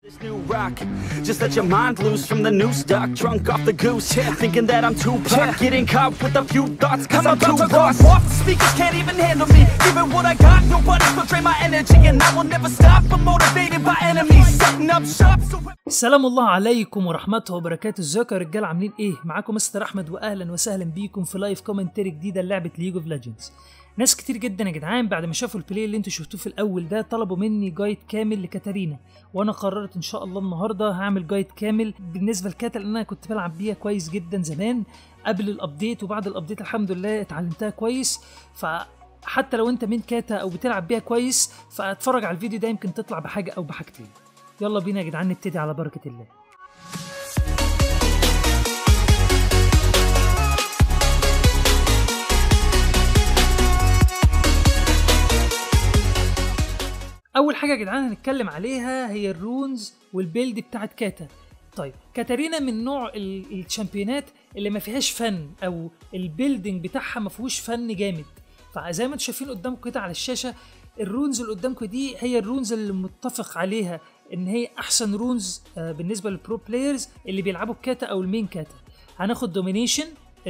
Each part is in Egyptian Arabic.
This new rock, just let your mind loose from the new stock, drunk off the goose, thinking that I'm too pop, getting caught with a few thoughts, cause I'm, too lost. Off the speakers can't even handle me, even what I got, nobody will drain my energy, and I will never stop, I'm motivated by enemies, setting up shop, so سلام الله عليكم ورحمته وبركاته ازيكم يا رجاله عاملين ايه معاكم مستر احمد واهلا وسهلا بيكم في لايف كومنتري جديده لعبه ليج اوف ليجندز ناس كتير جدا يا جدعان بعد ما شافوا البلاي اللي انتوا شفتوه في الاول ده طلبوا مني جايد كامل لكاتارينا وانا قررت ان شاء الله النهارده هعمل جايد كامل بالنسبه لكاتا لان انا كنت بلعب بيها كويس جدا زمان قبل الابديت وبعد الابديت الحمد لله اتعلمتها كويس ف حتى لو انت من كاتا او بتلعب بيها كويس فاتفرج على الفيديو ده يمكن تطلع بحاجه او بحاجتين يلا بينا يا جدعان نبتدي على بركه الله اول حاجه يا جدعان هنتكلم عليها هي الرونز والبيلد بتاعت كاتا طيب كاتارينا من نوع ال- الشامبيونات اللي ما فيهاش فن او البيلدنج بتاعها ما فيهوش فن جامد فزي ما انتم شايفين قدامكم كده على الشاشه الرونز اللي قدامكم دي هي الرونز اللي متفق عليها ان هي احسن رونز آه، بالنسبه للبرو بلايرز اللي بيلعبوا بكاتا او المين كاتا هناخد دومينيشن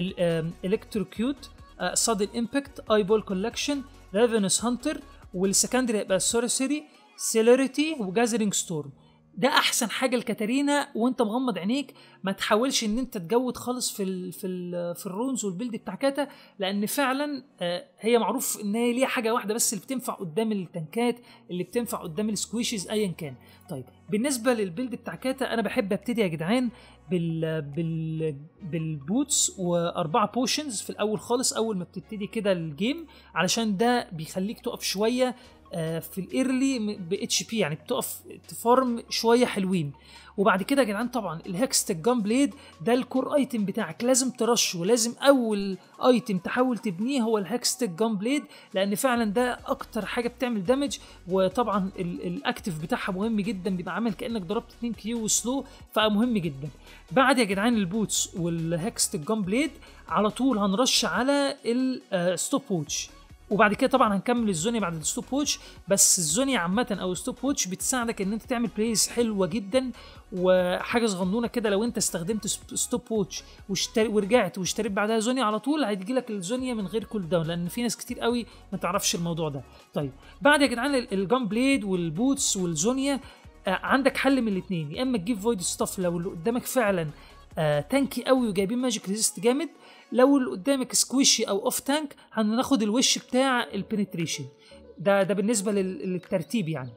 الكتروكيوت صادن امباكت اي بول كولكشن ريفنس هانتر والسكندري هيبقى سورسري سيلوريتي وجازرينج ستورم ده احسن حاجه لكاتارينا وانت مغمض عينيك ما تحاولش ان انت تجود خالص في ال في ال في الرونز والبيلد بتاع كاتا لان فعلا آه، هي معروف ان هي ليها حاجه واحده بس اللي بتنفع قدام التنكات اللي بتنفع قدام السكويشز ايا كان طيب بالنسبه للبيلد بتاع كاتا انا بحب ابتدي يا جدعان بال بال بالبوتس واربعه بوشنز في الاول خالص اول ما بتبتدي كده الجيم علشان ده بيخليك تقف شويه آه، في الايرلي ب اتش بي يعني بتقف تفارم شويه حلوين وبعد كده يا جدعان طبعا الهكستك جان بليد ده الكور ايتم بتاعك لازم ترشه لازم اول ايتم تحاول تبنيه هو الهكستك جان بليد لان فعلا ده اكتر حاجه بتعمل دامج وطبعا ال- الاكتف بتاعها مهم جدا بيبقى عامل كانك ضربت 2 كيو وسلو فمهم جدا بعد يا جدعان البوتس والهكستك جان بليد على طول هنرش على الستوب ووتش وبعد كده طبعا هنكمل الزونيا بعد الستوب ووتش بس الزونيا عامه او الستوب ووتش بتساعدك ان انت تعمل بلايز حلوه جدا وحاجه صغنونه كده لو انت استخدمت ستوب ووتش واشتري ورجعت واشتريت بعدها زونيا على طول هتجي لك الزونيا من غير كول داون لان في ناس كتير قوي ما تعرفش الموضوع ده طيب بعد يا جدعان ال- الجان بليد والبوتس والزونيا آه، عندك حل من الاثنين يا اما تجيب فويد ستاف لو اللي قدامك فعلا آه تانكي قوي وجايبين ماجيك ريزيست جامد لو اللي قدامك سكويشي او اوف تانك هناخد الوش بتاع البنتريشن ده ده بالنسبه لل- للترتيب يعني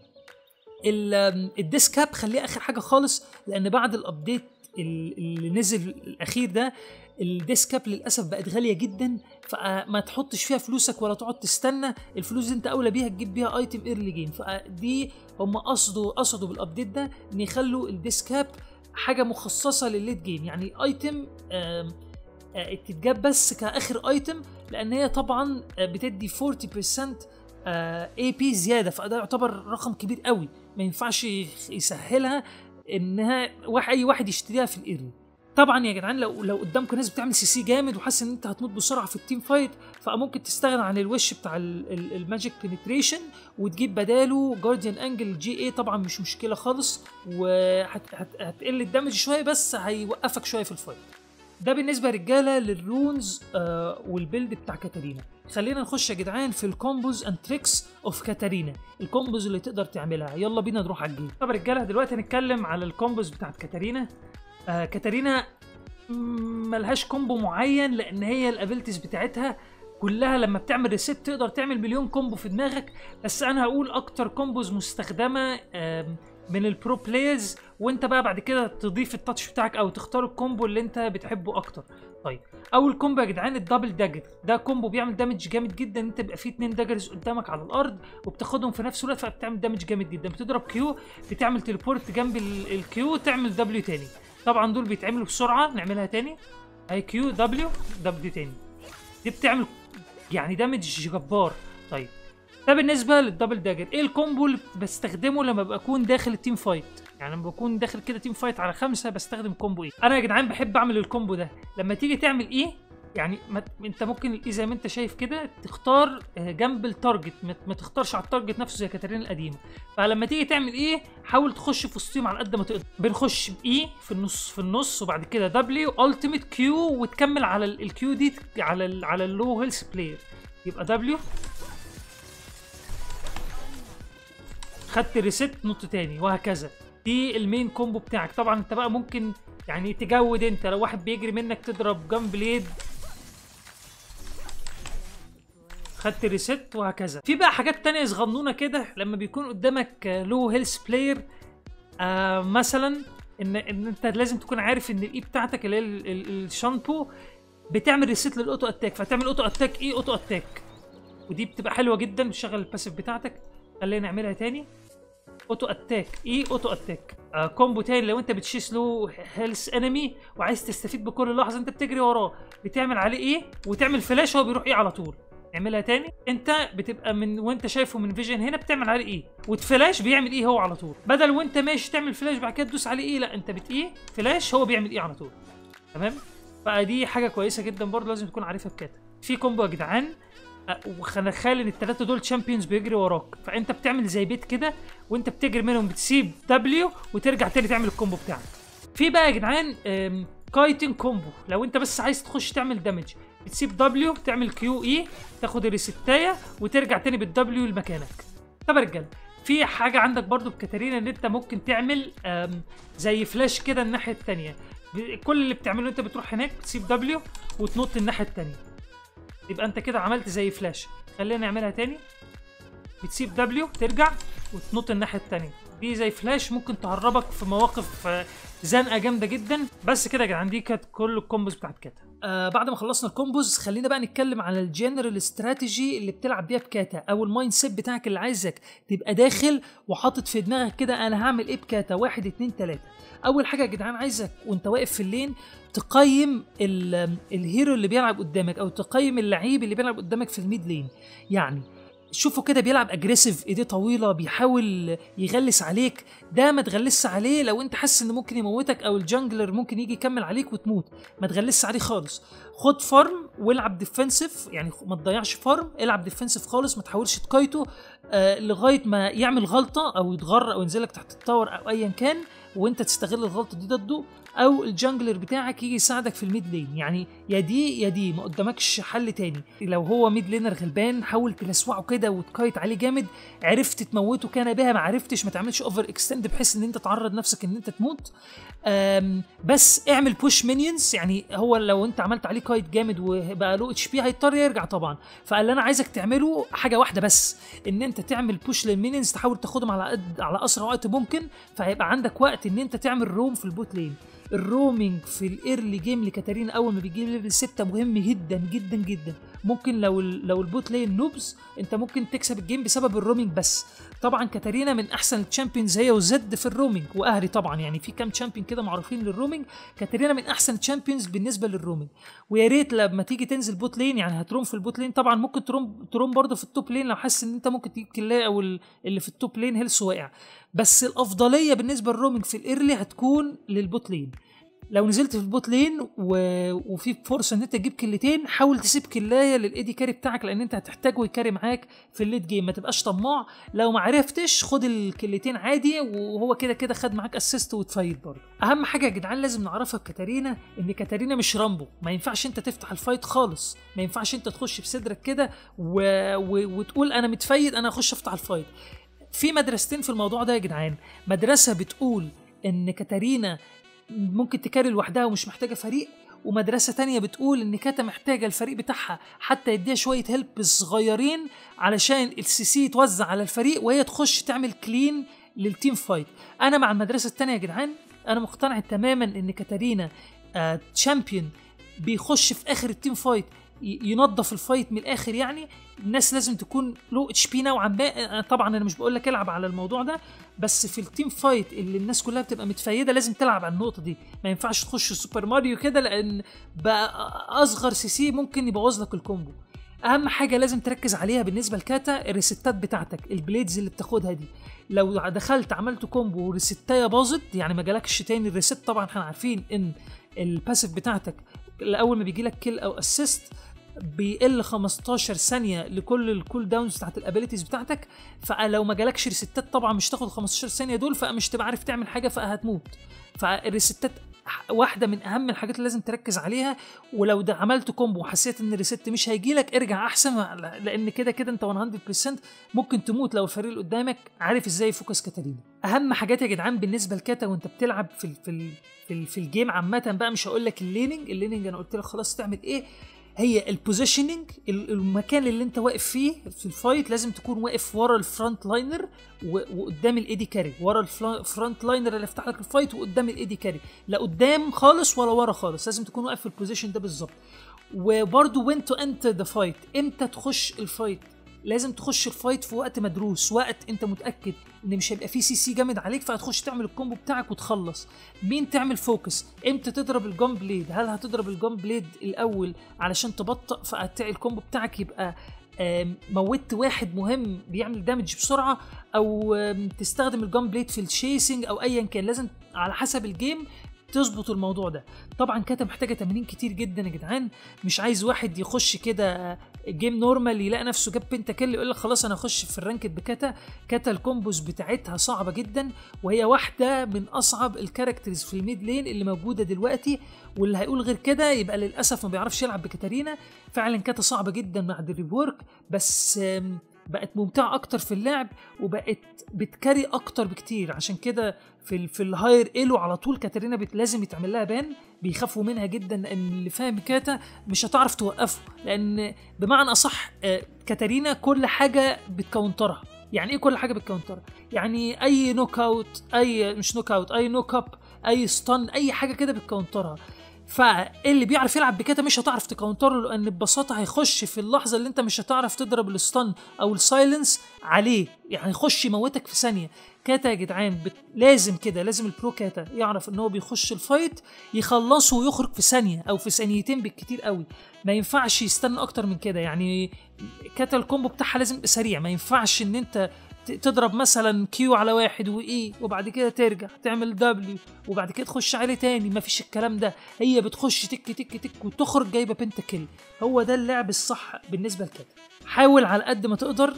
ال- آم، الديسك كاب خليه اخر حاجه خالص لان بعد الابديت ال- اللي نزل الاخير ده الديسك كاب للاسف بقت غاليه جدا فما تحطش فيها فلوسك ولا تقعد تستنى الفلوس دي انت اولى بيها تجيب بيها ايتم ايرلي جيم فدي هم قصدوا قصدوا بالابديت ده ان يخلوا الديسك كاب حاجه مخصصه للليت جيم يعني ايتم آم، آه، تتجاب بس كاخر ايتم لان هي طبعا آه، بتدي 40% اي بي زياده فده يعتبر رقم كبير قوي ما ينفعش يخ- يسهلها انها واحد اي واحد يشتريها في الايرلي طبعا يا جدعان لو لو قدامكم ناس بتعمل سي سي جامد وحاسس ان انت هتموت بسرعه في التيم فايت فممكن تستغنى عن الوش بتاع ال- ال- الماجيك بنتريشن وتجيب بداله جارديان انجل جي اي طبعا مش مشكله خالص وهتقل الدمج شويه بس هيوقفك شويه في الفايت ده بالنسبه يا رجاله للرونز آه والبيلد بتاع كاتارينا خلينا نخش يا جدعان في الكومبوز اند تريكس اوف كاتارينا الكومبوز اللي تقدر تعملها يلا بينا نروح على الجيم طب يا رجاله دلوقتي هنتكلم على الكومبوز بتاعت كاتارينا آه كاتارينا مم، ملهاش كومبو معين لان هي الابيلتيز بتاعتها كلها لما بتعمل ريسيت تقدر تعمل مليون كومبو في دماغك بس انا هقول اكتر كومبوز مستخدمه آم، من البرو بلايرز وانت بقى بعد كده تضيف التاتش بتاعك او تختار الكومبو اللي انت بتحبه اكتر طيب اول كومبو يا جدعان الدبل داجر ده كومبو بيعمل دامج جامد جدا انت بيبقى فيه اتنين داجرز قدامك على الارض وبتاخدهم في نفس الوقت فبتعمل دامج جامد جدا بتضرب كيو بتعمل تليبورت جنب ال- الكيو تعمل دبليو تاني طبعا دول بيتعملوا بسرعه نعملها تاني اي كيو دبليو دبليو تاني دي بتعمل يعني دامج جبار طيب ده بالنسبه للدبل داجر ايه الكومبو اللي بستخدمه لما بكون داخل التيم فايت يعني لما بكون داخل كده تيم فايت على خمسه بستخدم كومبو ايه انا يا جدعان بحب اعمل الكومبو ده لما تيجي تعمل ايه يعني ما ت- انت ممكن الاي زي ما انت شايف كده تختار آه، جنب التارجت ما, ما تختارش على التارجت نفسه زي كاترين القديمه فلما تيجي تعمل ايه حاول تخش في وسطهم على قد ما تقدر بنخش باي في النص في النص وبعد كده دبليو التيميت كيو وتكمل على الكيو دي على ال على اللو هيلث بلاير يبقى دبليو خدت ريست نط تاني وهكذا دي المين كومبو بتاعك طبعا انت بقى ممكن يعني تجود انت لو واحد بيجري منك تضرب جام بليد خدت ريست وهكذا في بقى حاجات تانية صغنونة كده لما بيكون قدامك لو هيلث بلاير آه مثلا ان ان انت لازم تكون عارف ان الاي بتاعتك اللي هي ال- ال- الشامبو بتعمل ريست للاوتو اتاك فتعمل اوتو اتاك ايه اوتو اتاك ودي بتبقى حلوه جدا بتشغل الباسيف بتاعتك خلينا نعملها تاني اوتو اتاك ايه اوتو اتاك آه كومبو تاني لو انت بتشيس له هيلث انمي وعايز تستفيد بكل لحظه انت بتجري وراه بتعمل عليه ايه وتعمل فلاش هو بيروح ايه على طول اعملها تاني انت بتبقى من وانت شايفه من فيجن هنا بتعمل عليه ايه وتفلاش بيعمل ايه هو على طول بدل وانت ماشي تعمل فلاش بعد كده تدوس عليه ايه لا انت بت ايه فلاش هو بيعمل ايه على طول تمام فدي حاجه كويسه جدا برضه لازم تكون عارفها بكاتا في كومبو يا جدعان أه، وخلي ان الثلاثه دول تشامبيونز بيجري وراك فانت بتعمل زي بيت كده وانت بتجري منهم بتسيب دبليو وترجع تاني تعمل الكومبو بتاعك في بقى يا جدعان أم، كايتن كومبو لو انت بس عايز تخش تعمل دامج بتسيب دبليو تعمل كيو اي تاخد الريستايه وترجع تاني بالدبليو لمكانك طب يا رجاله في حاجه عندك برضو بكاتارينا ان انت ممكن تعمل أم، زي فلاش كده الناحيه التانية ب- كل اللي بتعمله انت بتروح هناك بتسيب دبليو وتنط الناحيه التانية يبقى انت كده عملت زي فلاش خلينا نعملها تاني بتسيب دبليو ترجع وتنط الناحيه التانية دي زي فلاش ممكن تهربك في مواقف آه، زنقه جامده جدا بس كده يا جدعان دي كانت كل الكومبوز بتاعت كاتا آه بعد ما خلصنا الكومبوز خلينا بقى نتكلم على الجنرال استراتيجي اللي بتلعب بيها بكاتا او المايند سيت بتاعك اللي عايزك تبقى داخل وحاطط في دماغك كده انا هعمل ايه بكاتا واحد اتنين تلاته اول حاجه يا جدعان عايزك وانت واقف في اللين تقيم ال- الهيرو اللي بيلعب قدامك او تقيم اللعيب اللي بيلعب قدامك في الميد لين يعني شوفه كده بيلعب اجريسيف ايديه طويله بيحاول يغلس عليك ده ما تغلسش عليه لو انت حاسس انه ممكن يموتك او الجانجلر ممكن يجي يكمل عليك وتموت ما تغلسش عليه خالص خد فارم والعب ديفنسيف يعني ما تضيعش فارم العب ديفنسيف خالص ما تحاولش تكايته آه لغايه ما يعمل غلطه او يتغر او ينزلك تحت التاور او ايا كان وانت تستغل الغلطه دي ضده او الجانجلر بتاعك يجي يساعدك في الميد لين يعني يا دي يا دي ما قدامكش حل تاني لو هو ميد لينر غلبان حاول تلسوعه كده وتكايت عليه جامد عرفت تموته كان بها ما عرفتش ما تعملش اوفر اكستند بحيث ان انت تعرض نفسك ان انت تموت أم، بس اعمل بوش مينيونز يعني هو لو انت عملت عليه كايت جامد وبقى له اتش بي هيضطر يرجع طبعا فاللي انا عايزك تعمله حاجه واحده بس ان انت تعمل بوش للمينيونز تحاول تاخدهم على قد على اسرع وقت ممكن فهيبقى عندك وقت ان انت تعمل روم في البوت لين الرومينج في الايرلي جيم لكاتارينا اول ما بيجي ليفل 6 مهم جدا جدا جدا ممكن لو ال لو البوت لين نوبز انت ممكن تكسب الجيم بسبب الرومينج بس طبعا كاتارينا من احسن الشامبيونز هي وزد في الرومينج واهري طبعا يعني في كام شامبيون كده معروفين للرومينج كاتارينا من احسن الشامبيونز بالنسبه للرومينج ويا ريت لما تيجي تنزل بوت لين يعني هتروم في البوت لين طبعا ممكن تروم تروم برضه في التوب لين لو حاسس ان انت ممكن تجيب كلايه او ال- اللي في التوب لين هيلث واقع بس الافضليه بالنسبه للرومينج في الايرلي هتكون للبوت لين لو نزلت في البوت لين و... وفي فرصه ان انت تجيب كلتين حاول تسيب كلايه للايدي كاري بتاعك لان انت هتحتاجه يكاري معاك في الليت جيم ما تبقاش طماع لو ما عرفتش خد الكلتين عادي وهو كده كده خد معاك اسيست وتفايت برضه اهم حاجه يا جدعان لازم نعرفها بكاتارينا ان كاتارينا مش رامبو ما ينفعش انت تفتح الفايت خالص ما ينفعش انت تخش بصدرك كده و... و... وتقول انا متفيد انا اخش افتح الفايت في مدرستين في الموضوع ده يا جدعان مدرسه بتقول ان كاتارينا ممكن تكاري لوحدها ومش محتاجه فريق ومدرسه تانية بتقول ان كاتا محتاجه الفريق بتاعها حتى يديها شويه هيلب صغيرين علشان السي سي يتوزع على الفريق وهي تخش تعمل كلين للتيم فايت انا مع المدرسه التانية يا جدعان انا مقتنع تماما ان كاتارينا آه تشامبيون بيخش في اخر التيم فايت ي- ينظف الفايت من الاخر يعني الناس لازم تكون له اتش بي نوعا ما طبعا انا مش بقول لك العب على الموضوع ده بس في التيم فايت اللي الناس كلها بتبقى متفيده لازم تلعب على النقطه دي ما ينفعش تخش سوبر ماريو كده لان بقى اصغر سي سي ممكن يبوظ لك الكومبو اهم حاجه لازم تركز عليها بالنسبه لكاتا الريستات بتاعتك البليدز اللي بتاخدها دي لو دخلت عملت كومبو وريستايه باظت يعني ما جالكش تاني الريست طبعا احنا عارفين ان الباسيف بتاعتك اول ما بيجي لك كيل او اسيست بيقل 15 ثانيه لكل الكول داونز بتاعت الابيليتيز بتاعتك فلو ما جالكش ريستات طبعا مش تاخد 15 ثانيه دول فمش تبقى عارف تعمل حاجه فهتموت فالريستات واحده من اهم الحاجات اللي لازم تركز عليها ولو ده عملت كومبو وحسيت ان الريست مش هيجي لك ارجع احسن لان كده كده انت 100% ممكن تموت لو الفريق اللي قدامك عارف ازاي يفوكس كاتالينا اهم حاجات يا جدعان بالنسبه لكاتا وانت بتلعب في ال في ال في, ال في الجيم عامه بقى مش هقول لك الليننج الليننج انا قلت لك خلاص تعمل ايه هي البوزيشننج المكان اللي انت واقف فيه في الفايت لازم تكون واقف ورا الفرونت لاينر وقدام الايدي كاري ورا الفرونت لاينر اللي يفتح لك الفايت وقدام الايدي كاري لا قدام خالص ولا ورا خالص لازم تكون واقف في البوزيشن ده بالظبط وبرده وين تو انتر ذا فايت امتى تخش الفايت لازم تخش الفايت في وقت مدروس وقت انت متاكد ان مش هيبقى فيه سي سي جامد عليك فهتخش تعمل الكومبو بتاعك وتخلص مين تعمل فوكس امتى تضرب الجون بليد هل هتضرب الجون بليد الاول علشان تبطئ فالكومبو بتاعك يبقى موت واحد مهم بيعمل دامج بسرعه او تستخدم الجون بليد في الشيسنج او ايا كان لازم على حسب الجيم تظبط الموضوع ده طبعا كاتا محتاجه تمرين كتير جدا يا جدعان مش عايز واحد يخش كده جيم نورمال يلاقي نفسه جاب بنتا كيل يقول لك خلاص انا اخش في الرانكد بكاتا كاتا الكومبوز بتاعتها صعبه جدا وهي واحده من اصعب الكاركترز في الميد لين اللي موجوده دلوقتي واللي هيقول غير كده يبقى للاسف ما بيعرفش يلعب بكاتارينا فعلا كاتا صعبه جدا مع الريب وورك بس بقت ممتعه اكتر في اللعب وبقت بتكاري اكتر بكتير عشان كده في ال في الهاير ايلو على طول كاتارينا بت لازم يتعمل لها بان بيخافوا منها جدا لان اللي فاهم كاتا مش هتعرف توقفه لان بمعنى اصح كاتارينا كل حاجه بتكونترها يعني ايه كل حاجه بتكونترها يعني اي نوك اوت اي مش نوك اوت اي نوك اب اي ستان اي حاجه كده بتكونترها فاللي بيعرف يلعب بكده مش هتعرف تكونتره لان ببساطه هيخش في اللحظه اللي انت مش هتعرف تضرب الستان او السايلنس عليه يعني يخش يموتك في ثانيه كاتا يا جدعان بت... لازم كده لازم البرو كاتا يعرف ان هو بيخش الفايت يخلصه ويخرج في ثانيه او في ثانيتين بالكتير قوي ما ينفعش يستنى اكتر من كده يعني كاتا الكومبو بتاعها لازم يبقى سريع ما ينفعش ان انت تضرب مثلا كيو على واحد واي وبعد كده ترجع تعمل دبليو وبعد كده تخش عليه تاني مفيش الكلام ده هي بتخش تك تك تك وتخرج جايبه بنتا كيل هو ده اللعب الصح بالنسبه لكده حاول على قد ما تقدر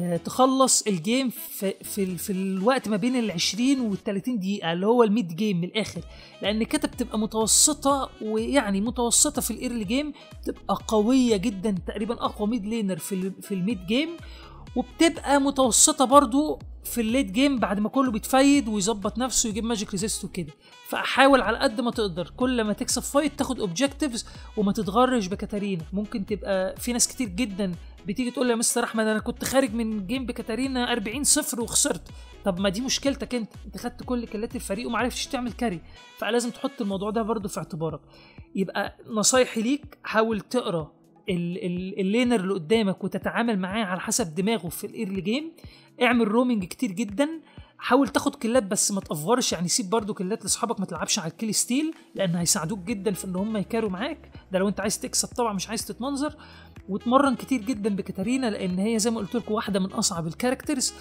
تخلص الجيم في, في, في الوقت ما بين ال 20 وال 30 دقيقة اللي هو الميد جيم من الآخر لأن كده بتبقى متوسطة ويعني متوسطة في الإيرلي جيم بتبقى قوية جدا تقريبا أقوى ميد لينر في, في الميد جيم وبتبقى متوسطه برضو في الليت جيم بعد ما كله بيتفيد ويظبط نفسه ويجيب ماجيك ريزيست وكده فحاول على قد ما تقدر كل ما تكسب فايت تاخد اوبجكتيفز وما تتغرش بكاتارينا ممكن تبقى في ناس كتير جدا بتيجي تقول لي يا مستر احمد انا كنت خارج من جيم بكاتارينا 40 صفر وخسرت طب ما دي مشكلتك انت انت خدت كل كلات الفريق وما عرفتش تعمل كاري فلازم تحط الموضوع ده برضه في اعتبارك يبقى نصايحي ليك حاول تقرا اللينر اللي قدامك وتتعامل معاه على حسب دماغه في الايرلي جيم اعمل رومينج كتير جدا حاول تاخد كلات بس ما تافورش يعني سيب برضو كلات لاصحابك ما تلعبش على الكيل ستيل لان هيساعدوك جدا في ان هم يكاروا معاك ده لو انت عايز تكسب طبعا مش عايز تتمنظر واتمرن كتير جدا بكاتارينا لان هي زي ما قلت لكم واحده من اصعب الكاركترز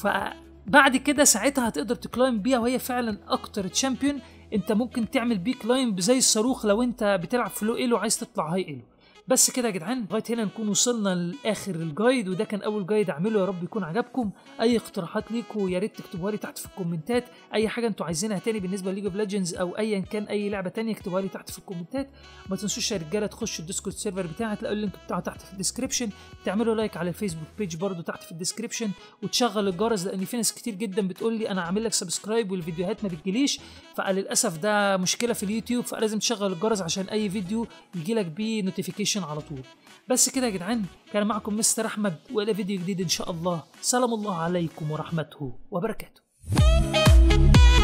فبعد كده ساعتها هتقدر تكلايم بيها وهي فعلا اكتر تشامبيون انت ممكن تعمل بيه كلايم زي الصاروخ لو انت بتلعب في لو ايلو عايز تطلع هاي ايلو بس كده يا جدعان لغايه هنا نكون وصلنا لاخر الجايد وده كان اول جايد اعمله يا رب يكون عجبكم اي اقتراحات ليكم يا ريت تكتبوها لي تحت في الكومنتات اي حاجه انتوا عايزينها تاني بالنسبه لليج اوف ليجندز او ايا كان اي لعبه تانية اكتبوها لي تحت في الكومنتات ما تنسوش يا رجاله تخشوا الديسكورد سيرفر بتاعي هتلاقوا اللينك بتاعه تحت في الديسكربشن تعملوا لايك على الفيسبوك بيج برضو تحت في الديسكربشن وتشغل الجرس لان في ناس كتير جدا بتقول لي انا عامل لك سبسكرايب والفيديوهات ما بتجيليش فللاسف ده مشكله في اليوتيوب فلازم تشغل الجرس عشان اي فيديو يجي لك بيه نوتيفيكيشن على طول بس كده يا جدعان كان معكم مستر احمد والى فيديو جديد ان شاء الله سلام الله عليكم ورحمته وبركاته